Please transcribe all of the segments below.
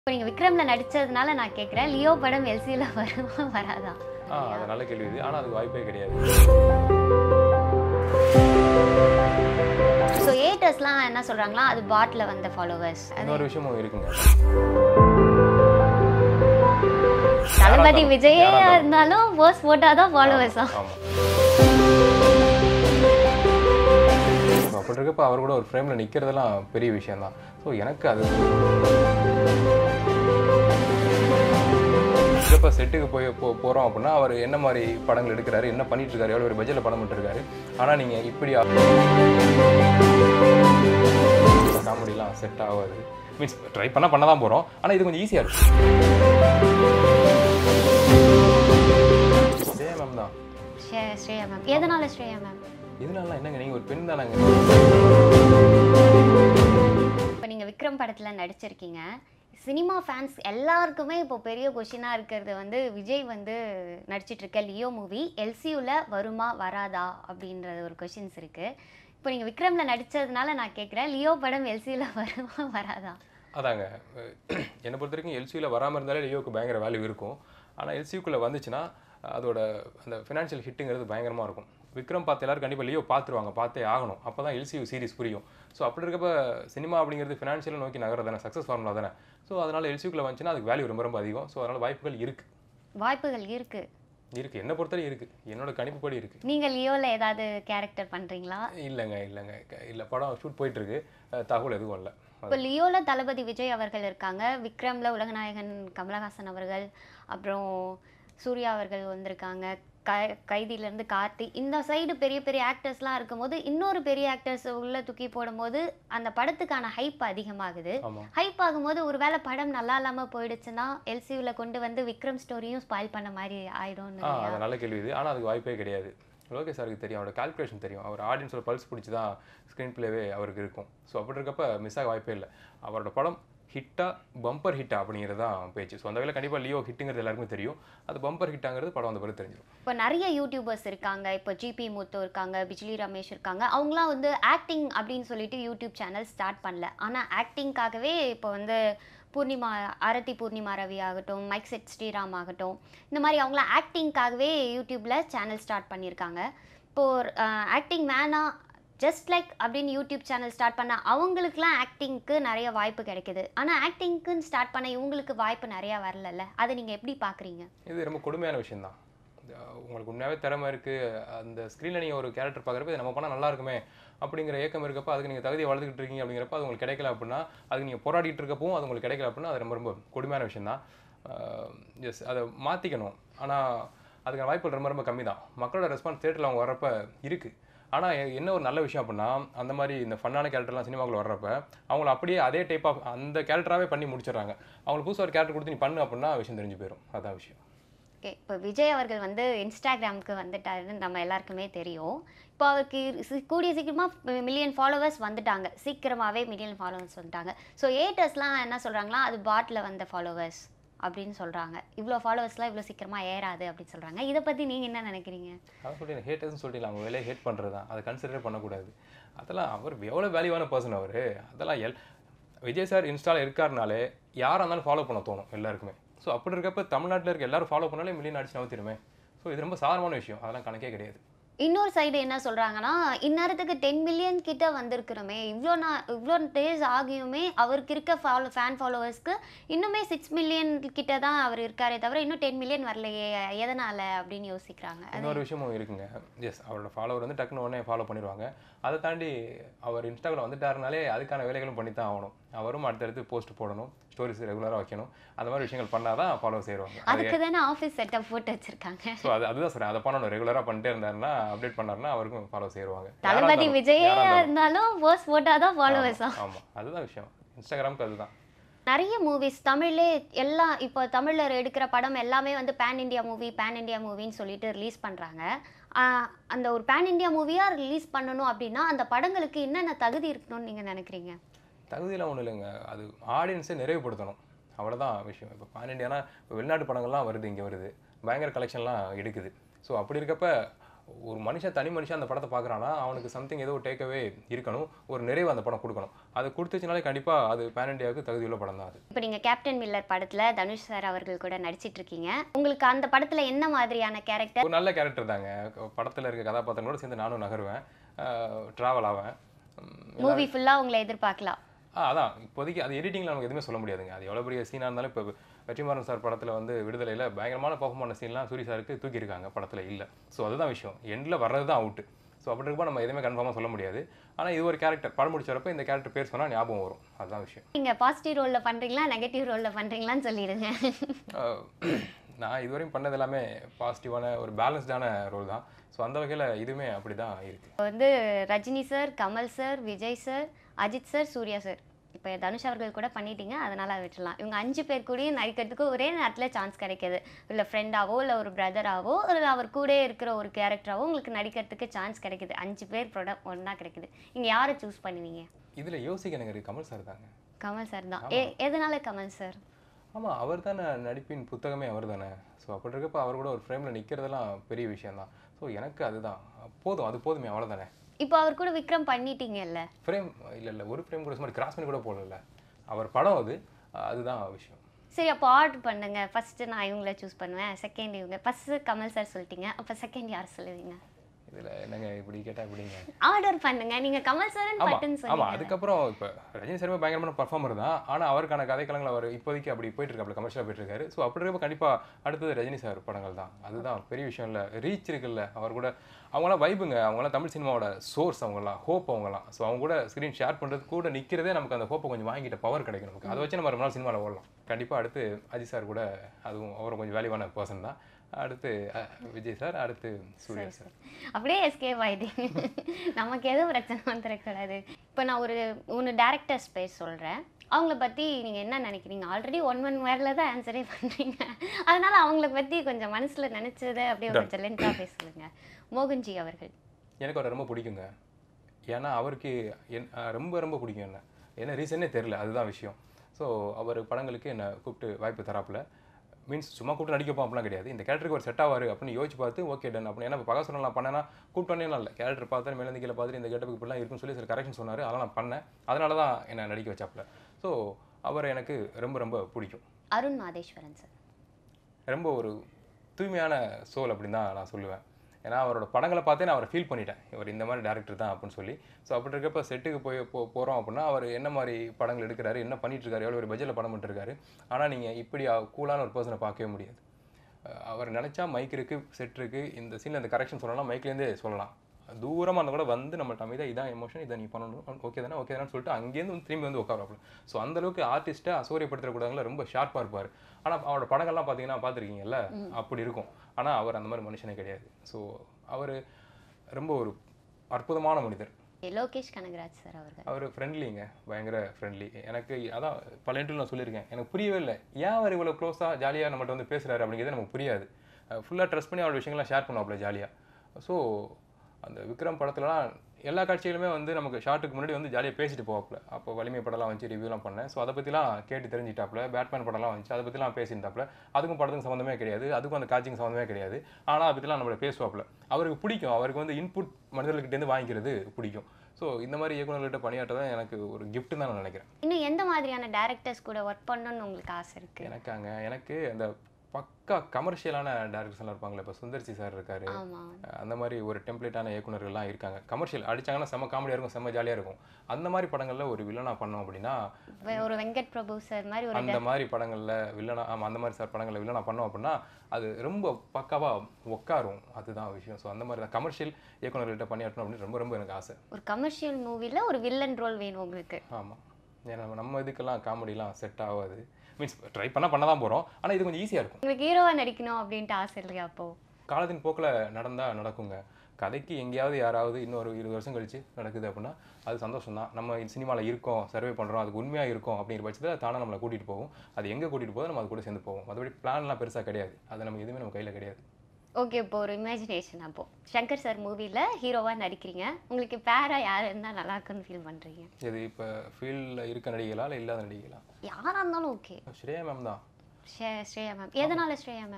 இப்போ நீங்கள் விக்ரமில் நடித்ததுனால நான் கேட்குறேன் லியோ படம் எல்சியில் வருமா வராதா ஆ அது நல்ல கேள்வி இது ஆனால் அதுக்கு வாய்ப்பே கிடையாது ஸோ ஏட்டர்ஸ்லாம் என்ன சொல்கிறாங்களா அது பாட்டில் வந்த ஃபாலோவர்ஸ் இன்னொரு விஷயமும் இருக்குங்க தளபதி யாரா விஜயே இருந்தாலும். இருந்தாலும் போஸ்ட் போட்டால் தான் ஃபாலோவர்ஸா ஆமாம் அப்படி இருக்கப்ப அவர் கூட ஒரு ஃப்ரேமில் நிற்கிறதெல்லாம் பெரிய விஷயம்தான் ஸோ எனக்கு அது இப்போ செட்டுக்கு போய் போ போகிறோம் அப்படின்னா அவர் என்ன மாதிரி படங்கள் எடுக்கிறாரு என்ன பண்ணிட்டு இருக்காரு எவ்வளோ ஒரு பட்ஜெட்டில் படம் பண்ணிருக்காரு ஆனால் நீங்கள் இப்படி காமெடிலாம் செட் ஆகாது மீன்ஸ் ட்ரை பண்ணால் பண்ண தான் போகிறோம் ஆனால் இது கொஞ்சம் ஈஸியாக இருக்கும் இதே மேம் தான் ஸ்ரே ஸ்ரேயா மேம் எதனால ஸ்ரேயா மேம் இதனால என்னங்க நீங்கள் ஒரு பெண் தானங்க இப்போ நீங்கள் விக்ரம் படத்தில் நடிச்சிருக்கீங்க சினிமா ஃபேன்ஸ் எல்லாருக்குமே இப்போ பெரிய கொஷினாக இருக்கிறது வந்து விஜய் வந்து நடிச்சிட்டு இருக்க லியோ மூவி எல்சியூவில் வருமா வராதா அப்படின்றது ஒரு கொஷின்ஸ் இருக்குது இப்போ நீங்கள் விக்ரமில் நடித்ததுனால நான் கேட்குறேன் லியோ படம் எல்சியூவில் வருமா வராதா அதாங்க அஹ் என்னை பொறுத்த வரைக்கும் எல்சியில் வராமல் இருந்தாலே லியோக்கு பயங்கர வேல்யூ இருக்கும் ஆனால் எல்சிக்குள்ளே வந்துச்சுன்னா அதோட அந்த ஃபினான்ஷியல் ஹிட்டுங்கிறது பயங்கரமாக இருக்கும் விக்ரம் பார்த்து எல்லாரும் கண்டிப்பாக லியோ பார்த்துருவாங்க பார்த்தே ஆகணும் அப்போ தான் எல்சியூ சீரிஸ் புரியும் ஸோ அப்படி இருக்கப்ப சினிமா அப்படிங்கிறது ஃபினான்ஷியலை நோக்கி நகர தானே சக்ஸஸ் ஃபார்முலா தானே ஸோ அதனால் எல்சிக்குள்ளே வந்துச்சுன்னா அதுக்கு வேல்யூ ரொம்ப ரொம்ப அதிகம் ஸோ அதனால் வாய்ப்புகள் இருக்குது வாய்ப்புகள் இருக்குது இருக்குது என்னை பொறுத்தவரை இருக்குது என்னோட கணிப்புப்படி இருக்குது நீங்கள் லியோவில் ஏதாவது கேரக்டர் பண்ணுறீங்களா இல்லைங்க இல்லைங்க இல்லை படம் ஷூட் போயிட்டுருக்கு தகவல் எதுவும் இல்லை இப்போ லியோவில் தளபதி விஜய் அவர்கள் இருக்காங்க விக்ரமில் உலகநாயகன் கமலஹாசன் அவர்கள் அப்புறம் சூர்யா அவர்கள் வந்திருக்காங்க க கைதியிலேருந்து கார்த்தி இந்த சைடு பெரிய பெரிய ஆக்டர்ஸ்லாம் இருக்கும்போது இன்னொரு பெரிய ஆக்டர்ஸ் உள்ளே தூக்கி போடும்போது அந்த படத்துக்கான ஹைப் அதிகமாகுது ஆமாம் ஹைப் ஆகும்போது ஒருவேளை படம் நல்லா இல்லாமல் போயிடுச்சுன்னா எல்சியூவில் கொண்டு வந்து விக்ரம் ஸ்டோரியும் ஸ்பாயில் பண்ண மாதிரி ஆயிடும்னு ஆ அது நல்ல கேள்வி இது ஆனால் அதுக்கு வாய்ப்பே கிடையாது லோகேஷ் சாருக்கு தெரியும் அவரோட கால்குலேஷன் தெரியும் அவர் ஆடியன்ஸோட பல்ஸ் பிடிச்சி தான் ஸ்க்ரீன் பிளேவே அவருக்கு இருக்கும் ஸோ அப்படி இருக்கப்ப மிஸ் ஆக வாய்ப்பே இல்லை அவரோட படம் ஹிட்டா பம்பர் ஹிட்டா அப்படிங்கிறது தான் பேச்சு ஸோ அந்த வகையில் கண்டிப்பாக லியோ ஹிட்டுங்கிறது எல்லாருக்குமே தெரியும் அது பம்பர் ஹிட்டாங்கிறது படம் வந்த பிறகு தெரிஞ்சிடும் இப்போ நிறைய யூடியூபர்ஸ் இருக்காங்க இப்போ ஜிபி முத்து இருக்காங்க பிஜ்லி ரமேஷ் இருக்காங்க அவங்களாம் வந்து ஆக்டிங் அப்படின்னு சொல்லிட்டு யூடியூப் சேனல் ஸ்டார்ட் பண்ணல ஆனால் ஆக்டிங்காகவே இப்போ வந்து பூர்ணிமா அரதி பூர்ணிமா ரவி ஆகட்டும் மைக் செட் ஸ்ரீராம் ஆகட்டும் இந்த மாதிரி அவங்களாம் ஆக்டிங்காகவே யூடியூப்பில் சேனல் ஸ்டார்ட் பண்ணியிருக்காங்க இப்போது ஆக்டிங் வேணா ஜஸ்ட் லைக் அப்படின்னு யூடியூப் சேனல் ஸ்டார்ட் பண்ண அவங்களுக்குலாம் ஆக்டிங்க்கு நிறைய வாய்ப்பு கிடைக்குது ஆனால் ஆக்டிங்க்குன்னு ஸ்டார்ட் பண்ண இவங்களுக்கு வாய்ப்பு நிறையா வரலல்ல அதை நீங்கள் எப்படி பார்க்குறீங்க இது ரொம்ப கொடுமையான விஷயம்தான் இது, உங்களுக்கு உண்மையாகவே திறமை இருக்குது அந்த ஸ்க்ரீனில் நீங்கள் ஒரு கேரக்டர் பார்க்குறப்ப இது நம்ம பண்ணால் நல்லா இருக்குமே அப்படிங்கிற ஏக்கம் இருக்கப்ப அதுக்கு நீங்கள் தகுதியை வளர்த்துக்கிட்டு இருக்கீங்க அப்படிங்கிறப்ப அது உங்களுக்கு கிடைக்கல அப்படின்னா அதுக்கு நீங்கள் போராடிட்டு இருக்கப்பவும் அது உங்களுக்கு கிடைக்கல அப்படின்னா அது ரொம்ப ரொம்ப கொடுமையான விஷயம்தான் எஸ் அதை மாற்றிக்கணும் ஆனால் அதுக்கான வாய்ப்புகள் ரொம்ப ரொம்ப கம்மி தான் மக்களோட ரெஸ்பான்ஸ் தேட்டரில் அவங்க வர்றப்ப இருக்குது ஆனால் என்ன ஒரு நல்ல விஷயம் அப்படின்னா அந்த மாதிரி இந்த ஃபன்னான கேரக்டர்லாம் சினிமாக்குள்ள வர்றப்ப அவங்கள அப்படியே அதே டைப் ஆஃப் அந்த கேரக்டராகவே பண்ணி முடிச்சிடுறாங்க அவங்களுக்கு புதுசாக ஒரு கேரக்டர் கொடுத்து நீ பண்ணு அப்படின்னா விஷயம் தெரிஞ்சு போயிடும் அதான் விஷயம் ஓகே இப்போ விஜய் அவர்கள் வந்து இன்ஸ்டாகிராமுக்கு வந்துட்டாருன்னு நம்ம எல்லாருக்குமே தெரியும் இப்போ அவருக்கு சி- கூடிய சீக்கிரமாக மில்லியன் ஃபாலோவர்ஸ் வந்துட்டாங்க சீக்கிரமாகவே மில்லியன் ஃபாலோவர்ஸ் வந்துட்டாங்க ஸோ ஏட்டர்ஸ்லாம் என்ன சொல்கிறாங்களா அது பாட்டில் வந்த ஃபாலோவர்ஸ் அப்படின்னு சொல்கிறாங்க இவ்வளோ ஃபாலோவர்ஸ்லாம் இவ்வளோ சீக்கிரமாக ஏறாது அப்படின்னு சொல்கிறாங்க இதை பற்றி நீங்கள் என்ன நினைக்கிறீங்க அதான் சொல்லிட்டு ஹேட்டர்ஸ்னு சொல்லிட்டு அவங்க வேலையை ஹேட் பண்ணுறது தான் அதை கன்சிடர் பண்ணக்கூடாது அதெல்லாம் அவர் எவ்வளோ வேல்யூவான பர்சன் அவர் அதெல்லாம் எல் விஜய் சார் இன்ஸ்டாவில் இருக்காருனாலே யாராக இருந்தாலும் ஃபாலோ பண்ண தோணும் எல்லாருக்குமே ஸோ அப்படி இருக்கப்ப தமிழ்நாட்டில் இருக்க எல்லாரும் ஃபாலோ பண்ணாலே மில்லியன் அடிச்சு நவத்திருமே ஸோ இது ரொம்ப சாதாரணமான விஷயம் அதெல்லாம் கணக்கே கிடையாது இன்னொரு சைடு என்ன சொல்கிறாங்கன்னா இந்நேரத்துக்கு டென் மில்லியன் கிட்ட வந்திருக்கிறோமே இவ்வளோ நான் இவ்வளோ டேஸ் ஆகியுமே அவருக்கு இருக்க ஃபாலோ ஃபேன் ஃபாலோவர்ஸ்க்கு இன்னுமே சிக்ஸ் மில்லியன் கிட்ட தான் அவர் இருக்காரே தவிர இன்னும் டென் மில்லியன் வரலையே எதனால் அப்படின்னு யோசிக்கிறாங்க அது இன்னொரு விஷயமும் இருக்குங்க எஸ் அவரோட ஃபாலோவர் வந்து டக்குன்னு உடனே ஃபாலோ பண்ணிடுவாங்க அதை தாண்டி அவர் இன்ஸ்டாகிராம் வந்துட்டாருனாலே அதுக்கான வேலைகளும் பண்ணி தான் ஆகணும் அவரும் அடுத்தடுத்து போஸ்ட் போடணும் ஸ்டோரிஸ் ரெகுலராக வைக்கணும் அந்த மாதிரி விஷயங்கள் பண்ணால் தான் ஃபாலோ செய்வாங்க அது அதுக்கு தானே ஆஃபீஸ் செட்டப் போட்டு வச்சிருக்காங்க ஸோ அது அதுதான் சொல்றேன் அதை பண்ணணும் ரெகுலராக பண்ணிட்டே இருந்தாருன்னா அப்டேட் பண்ணாருன்னா அவருக்கும் ஃபாலோ சேருவாங்க தளபதி விஜயே இருந்தாலும் போஸ்ட் போட்டால் தான் ஃபாலோவர்ஸா ஆமாம் அதுதான் விஷயம் இன்ஸ்டாகிராமுக்கு அதுதான் நிறைய மூவிஸ் தமிழ்லே எல்லாம் இப்போ தமிழில் எடுக்கிற படம் எல்லாமே வந்து pan India movie pan India மூவின்னு சொல்லிட்டு ரிலீஸ் பண்ணுறாங்க அந்த ஒரு பேன் இண்டியா மூவியாக ரிலீஸ் பண்ணணும் அப்படின்னா அந்த படங்களுக்கு என்னென்ன தகுதி இருக்கணும்னு நீங்கள் நினைக்கிறீங்க தகுதியெல்லாம் ஒன்றும் இல்லைங்க அது ஆடியன்ஸை நிறைவுபடுத்தணும் அவ்வளோதான் விஷயம் இப்போ பான் இண்டியானா இப்போ வெளிநாட்டு படங்கள்லாம் வருது இங்கே வருது பயங்கர கலெக்ஷன்லாம் எடுக்குது ஸோ அப்படி இருக்கப்ப ஒரு மனுஷன் தனி மனுஷன் அந்த படத்தை பார்க்குறான்னா அவனுக்கு சம்திங் ஏதோ டேக்அவே இருக்கணும் ஒரு நிறைவு அந்த படம் கொடுக்கணும் அது கொடுத்துச்சுனாலே கண்டிப்பாக அது பேன் இண்டியாவுக்கு தகுதியுள்ள படம் தான் அது இப்போ நீங்கள் கேப்டன் மில்லர் படத்தில் தனுஷ் சார் அவர்கள் கூட நடிச்சிட்டு இருக்கீங்க உங்களுக்கு அந்த படத்தில் என்ன மாதிரியான கேரக்டர் ஒரு நல்ல கேரக்டர் தாங்க படத்தில் இருக்க கதாபாத்திரங்களோட சேர்ந்து நானும் நகருவேன் ட்ராவல் ஆவேன் உம், மூவி ஃபுல்லாக உங்களை எதிர்பார்க்கலாம் ஆ அதான் இப்போதைக்கு அது எடிட்டிங்கில் நமக்கு எதுவுமே சொல்ல முடியாதுங்க அது எவ்வளோ பெரிய சீனாக இருந்தாலும் இப்போ வெற்றிமாறன் சார் படத்தில் வந்து விடுதலையில் பயங்கரமான பர்ஃபார்ம் பண்ண சீன்லாம் சூரி சாருக்கு தூக்கியிருக்காங்க படத்தில் இல்லை ஸோ அதுதான் விஷயம் எண்டில் வர்றது தான் அவுட்டு ஸோ அப்படி இருக்கப்போ நம்ம எதுவுமே கன்ஃபார்மாக சொல்ல முடியாது ஆனால் இது ஒரு கேரக்டர் படம் முடிச்சறப்ப இந்த கேரக்டர் பேர் சொன்னால் ஞாபகம் வரும் அதுதான் விஷயம் நீங்கள் பாசிட்டிவ் ரோலில் பண்ணுறீங்களா நெகட்டிவ் ரோலில் பண்ணுறீங்களான்னு சொல்லிடுங்க ஆஹ் நான் இதுவரையும் பண்ணது எல்லாமே பாசிட்டிவான ஒரு பேலன்ஸ்டான ரோல் தான் ஸோ அந்த வகையில் இதுவுமே அப்படி தான் இருக்குது இப்போ வந்து Rajini sir Kamal sir Vijay sir Ajith sir Suriya sir இப்போ தனுஷ் அவர்கள் கூட பண்ணிட்டீங்க அதனால அதை விட்டுலாம் இவங்க அஞ்சு பேர் கூடயும் நடிக்கிறதுக்கு ஒரே நேரத்தில் சான்ஸ் கிடைக்கிது இல்லை ஃப்ரெண்டாவோ இல்லை ஒரு பிரதராவோ இல்லை அவர் கூட இருக்கிற ஒரு கேரக்டராவோ உங்களுக்கு நடிக்கிறதுக்கு சான்ஸ் கிடைக்குது அஞ்சு பேர் ப்ரொடக்ட் ஒன்றா கிடைக்குது நீங்கள் யாரை சூஸ் பண்ணுவீங்க இதில் யோசிக்க எனக்கு இருக்கு கமல் சார் தாங்க கமல் சார் தான் ஏ எதனால கமல் சார் ஆமாம் அவர் தானே நடிப்பின் புத்தகமே அவர் தானே ஸோ அப்படி இருக்கப்ப அவர் கூட ஒரு ஃப்ரேமில் நிற்கிறதெல்லாம் பெரிய விஷயம்தான் ஸோ எனக்கு அதுதான் போதும் அது போதுமே அவ்வளோதானே இப்போ அவர் கூட விக்ரம் பண்ணிட்டீங்கல்ல ஃப்ரேம் இல்லை இல்லை ஒரு ஃப்ரேம் கூட சும்மா கிராஸ் பண்ணி கூட போடல அவர் படம் அது அதுதான் விஷயம் சரி அப்போ ஆர்டர் பண்ணுங்க ஃபர்ஸ்ட் நான் இவங்கள சூஸ் பண்ணுவேன் செகண்ட் இவங்க ஃபர்ஸ்ட் கமல் சார் சொல்லிட்டீங்க அப்போ செகண்ட் யார் சொல்லுவீங்க இதில் என்னங்க இப்படி கேட்டால் எப்படிங்க ஆர்டர் பண்ணுங்க நீங்க கமல் சார் ஆமா பட்டுன்னு ஆமா சொன்னீங்க அதுக்கப்புறம் இப்போ ரஜினி சாருமே பயங்கரமான பர்ஃபார்மர் தான் ஆனா அவருக்கான கதைக்களங்கள் அவர் இப்போதைக்கு அப்படி போயிட்டு இருக்காப்ல கமர்ஷியலாக போயிட்டு இருக்காரு ஸோ அப்படி இருக்கப்ப கண்டிப்பா அடுத்தது ரஜினி சார் படங்கள் தான் அதுதான் பெரிய விஷயம் இல்லை ரீச் இருக்குல்ல அவர் கூட அவங்களாம் வைபுங்க அவங்களாம் தமிழ் சினிமாவோட சோர்ஸ் அவங்கலாம் ஹோப் அவங்கலாம் ஸோ அவங்க கூட ஸ்க்ரீன் ஷேர் பண்றது கூட நிக்கிறதே நமக்கு அந்த ஹோப்பை கொஞ்சம் வாங்கிட்ட பவர் கிடைக்கும் நமக்கு அதை வச்சு நம்ம ரொம்ப நாள் சினிமாவில் ஓடலாம் கண்டிப்பா அடுத்து அஜித் சார் கூட அதுவும் அவர் கொஞ்சம் வேல்யூவான பர்சன் தான் அடுத்து அஹ், விஜய் சார் அடுத்து சூர்யா சார் அப்படியே எஸ்கேப் ஆயிட்டீங்க நமக்கு எதுவும் பிரச்சனை வந்துடக்கூடாது இப்போ நான் ஒரு மூணு டேரக்டர்ஸ் பேர் சொல்றேன் அவங்கள பத்தி நீங்க என்ன நினைக்கிறீங்க ஆல்ரெடி ஒன் ஒன் வேர்ல தான் ஆன்சரே பண்றீங்க அதனால அவங்கள பத்தி கொஞ்சம் மனசுல நினைச்சதை அப்படியே கொஞ்சம் லென்த்தாக பேசுங்க மோகன்ஜி அவர்கள் எனக்கு அவரை ரொம்ப பிடிக்குங்க ஏன்னா அவருக்கு என் அஹ் ரொம்ப ரொம்ப பிடிக்கும் என்ன என்ன ரீசனே தெரில அதுதான் விஷயம் ஸோ அவர் படங்களுக்கு என்னை கூப்பிட்டு வாய்ப்பு தராப்புல மீன்ஸ் சும்மா கூப்பிட்டு நடிக்கப்போம் அப்படிலாம் கிடையாது இந்த கேரக்டருக்கு ஒரு செட் ஆவார் அப்படின்னு யோசிச்சு பார்த்து ஓகே டன் அப்படின்னு ஏன்னா இப்போ பகா சொன்னலாம் பண்ணேன்னா கூப்பிட்டோன்னே இல்லை கேரக்டர் பார்த்து மேலே கீழே பார்த்துட்டு இந்த கேட்டப்புக்கு இப்படிலாம் இருக்குன்னு சொல்லி சில கரெக்ஷன் சொன்னார் அதெல்லாம் நான் பண்ணேன் அதனால தான் என்னை நடிக்க வச்சாப்புல ஸோ அவர் எனக்கு ரொம்ப ரொம்ப பிடிக்கும் அருண் மாதேஸ்வரன் சார் ரொம்ப ஒரு தூய்மையான சோல் அப்படின்னு தான் நான் சொல்லுவேன் ஏன்னா அவரோட படங்களை பார்த்தே நான் அவரை ஃபீல் பண்ணிட்டேன் இவர் இந்த மாதிரி டேரக்டர் தான் அப்படின்னு சொல்லி ஸோ அப்படி இருக்கப்ப செட்டுக்கு போய் போ போகிறோம் அப்படின்னா அவர் என்ன மாதிரி படங்கள் எடுக்கிறாரு என்ன பண்ணிட்டு இருக்காரு எவ்வளோ ஒரு பட்ஜெட்டில் படம் பண்ணிருக்காரு ஆனால் நீங்கள் இப்படி கூலான ஒரு பர்சனை பார்க்கவே முடியாது அஹ் அவர் நினச்சா மைக் இருக்குது செட் இருக்குது இந்த சீனில் இந்த கரெக்ஷன் சொல்லலாம் மைக்லேருந்தே சொல்லலாம் தூரமாக இருந்தால் கூட வந்து நம்மள்ட்ட அமைதியாக இதான் எமோஷன் இதை நீ பண்ணணும் ஓகே தானே ஓகே தானே சொல்லிட்டு அங்கேருந்து வந்து திரும்பி வந்து உட்காராப்புல ஸோ அந்த அளவுக்கு ஆர்டிஸ்ட்டை அசௌரியப்படுத்தக்கூடாதுல ரொம்ப ஷார்ப்பாக இருப்பார் ஆனால் அவரோட படங்கள்லாம் பார்த்தீங்கன்னா பார்த்துருக்கீங்கல்ல அப்படி இருக்கும் ஆனால் அவர் அந்த மாதிரி மனுஷனே கிடையாது ஸோ அவர் ரொம்ப ஒரு அற்புதமான மனிதர் லோகேஷ் கனகராஜ் சார் அவர்கள் அவர் ஃப்ரெண்ட்லிங்க பயங்கர ஃப்ரெண்ட்லி எனக்கு அதான் பல இன்டர்வியூ நான் சொல்லியிருக்கேன் எனக்கு புரியவே இல்லை ஏன் அவர் இவ்வளோ க்ளோஸாக ஜாலியாக நம்மகிட்ட வந்து பேசுகிறாரு அப்படிங்கிறது நமக்கு புரியாது ஃபுல்லாக ட்ரஸ்ட் பண்ணி அவரோட விஷயங்கள்லாம் ஷேர் பண்ணுவாப்புல ஜாலியாக ஸோ அந்த விக்ரம் படத்துலலாம் எல்லா காட்சிகளுமே வந்து நமக்கு ஷார்ட்டுக்கு முன்னாடி வந்து ஜாலியாக பேசிட்டு போவாப்புல அப்போ வலிமை படம்லாம் வச்சு ரிவ்யூலாம் பண்ணேன் ஸோ அதை பற்றிலாம் கேட்டு தெரிஞ்சிட்டாப்புல பேட்மேன் படம்லாம் வந்துச்சு அதை பற்றிலாம் பேசியிருந்தாப்புல அதுக்கும் படத்துக்கும் சம்மந்தமே கிடையாது அதுக்கும் அந்த காட்சிக்கும் சம்மந்தமே கிடையாது ஆனால் அதை பற்றிலாம் நம்மள பேசுவாப்புல அவருக்கு பிடிக்கும் அவருக்கு வந்து இன்புட் மனிதர்கள்கிட்டேருந்து வாங்கிக்கிறது பிடிக்கும் ஸோ இந்த மாதிரி இயக்குநர்கள்ட்ட பணியாற்ற தான் எனக்கு ஒரு gift தான் நான் நினைக்கிறேன் இன்னும் எந்த மாதிரியான டேரக்டர்ஸ் கூட ஒர்க் பண்ணணும்னு உங்களுக்கு ஆசை இருக்கு எனக்கு அங்கே எனக்கு அந்த பக்கா கமர்ஷியலான டேரக்டர்ஸ்லாம் இருப்பாங்களே இப்போ சுந்தர்சி சார் இருக்காரு ஆமா அந்த மாதிரி ஒரு டெம்ப்ளேட்டான இயக்குனர்கள்லாம் இருக்காங்க கமர்ஷியல் அடிச்சாங்கன்னா செம்ம காமெடியாக இருக்கும் செம்ம ஜாலியாக இருக்கும் அந்த மாதிரி படங்களில் ஒரு வில்லனா பண்ணோம் அப்படின்னா வே- ஒரு வெங்கட் பிரபு சார் மாதிரி ஒரு அந்த மாதிரி படங்களில் வில்லனா ஆமாம் அந்த மாதிரி சார் படங்களில் வில்லனா பண்ணோம் அப்படின்னா அது ரொம்ப பக்காவாக உட்காரும் அதுதான் விஷயம் ஸோ அந்த மாதிரி தான் கமர்ஷியல் இயக்குனர்கள்ட்ட பணியாற்றணும் அப்படின்னு ரொம்ப ரொம்ப எனக்கு ஆசை ஒரு கமர்ஷியல் மூவில ஒரு வில்லன் ரோல் வேணும் உங்களுக்கு ஆமாம் ஏன்னா நம்ம இதுக்கெல்லாம் காமெடிலாம் செட் ஆகாது மீன்ஸ் ட்ரை பண்ணால் பண்ண தான் போகிறோம் ஆனால் இது கொஞ்சம் ஈஸியாக இருக்கும் உங்களுக்கு ஹீரோவா நடிக்கணும் அப்படின்ட்டு ஆசை இல்லையா அப்போ காலத்தின் போக்கில் நடந்தால் நடக்குங்க கதைக்கு எங்கேயாவது யாராவது இன்னொரு இருபது வருஷம் கழிச்சு நடக்குது அப்படின்னா அது சந்தோஷம் தான் நம்ம சினிமாவில் இருக்கோம் சர்வே பண்ணுறோம் அதுக்கு உண்மையாக இருக்கோம் அப்படிங்கிற பட்சத்தில் தானே நம்மளை கூட்டிகிட்டு போகும் அது எங்கே கூட்டிகிட்டு போகுதோ நம்ம அது கூட சேர்ந்து போவோம் மற்றபடி பிளான்லாம் பெருசாக கிடையாது அது நம்ம எதுவுமே நம்ம கையில் கிடையாது ஓகே இப்போ ஒரு இமேஜினேஷன் அப்போ சங்கர் சார் மூவில ஹீரோவா நடிக்கிறீங்க உங்களுக்கு பேரா யார் இருந்தா நல்லா இருக்குன்னு ஃபீல் பண்றீங்க இது இப்போ ஃபீல்டில் இருக்க நடிகைகளா இல்லை இல்லாத நடிகைகளா யாரா இருந்தாலும் ஓகே ஸ்ரேயா மேம் தான் ஸ்ரேயா மேம் எதனால ஸ்ரேயா மேம்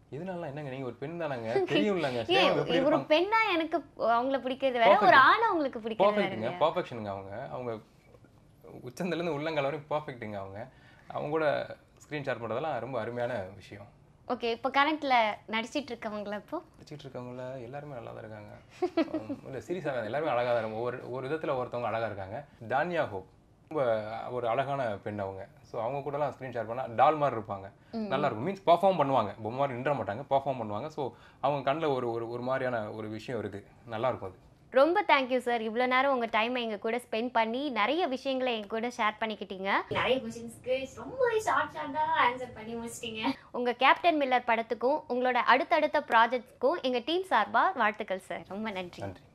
இதனால என்னங்க நீங்க ஒரு பெண் தானங்க தெரியும்லங்க ஏ சேலம் எப்படி ஒரு இருப்பாங்க பெண்ணா எனக்கு அவங்கள பிடிக்கிறது வேற ஒரு ஆணை உங்களுக்கு பிடிக்கிறது வேற பர்ஃபெக்ட்டுங்க பர்ஃபெக்ஷனுங்க அவங்க அவங்க உச்சந்தலேருந்து உள்ளங்கால் வரையும் பர்ஃபெக்ட்டுங்க அவங்க அவங்க கூட ஸ்க்ரீன் ஷேர் பண்ணுறதெல்லாம் ரொம்ப அருமையான விஷயம் ஓகே இப்போ கரண்ட்ல நடிச்சிட்டு இருக்கவங்கள இப்போ படிச்சுட்டு இருக்கவங்கள எல்லாருமே நல்லா தான் இருக்காங்க இல்லை சீரியஸாக எல்லாருமே அழகாக தான் இருக்காங்க ஒவ்வொரு ஒரு விதத்தில் ஒருத்தவங்க அழகாக இருக்காங்க தானியா ஹோப் ரொம்ப ஒரு அழகான பெண் அவங்க ஸோ அவங்க கூடலாம் ஸ்க்ரீன் ஷேர் பண்ணால் டால் மாதிரி இருப்பாங்க நல்லா இருக்கும் மீன்ஸ் பர்ஃபார்ம் பண்ணுவாங்க பொம்மை மாதிரி நின்ற மாட்டாங்க பர்ஃபார்ம் பண்ணுவாங்க ஸோ அவங்க கண்ணில் ஒரு ஒரு ஒரு மாதிரியான ஒரு விஷயம் இருக்குது நல்லா இருக்கும் அது ரொம்ப தேங்க்யூ சார் இவ்வளோ நேரம் உங்கள் டைமை எங்கள் கூட ஸ்பெண்ட் பண்ணி நிறைய விஷயங்களை எங்க கூட ஷேர் பண்ணிக்கிட்டீங்க நிறைய கொஸ்டின்ஸ்க்கு ரொம்பவே ஷார்ட் ஷார்ட்டாக ஆன்சர் பண்ணி முடிச்சிட்டீங்க உங்கள் கேப்டன் மில்லர் படத்துக்கும் உங்களோட அடுத்தடுத்த ப்ராஜெக்ட்ஸ்க்கும் எங்கள் டீம் சார்பாக வாழ்த்துக்கள் சார் ரொம்ப நன்றி நன்றி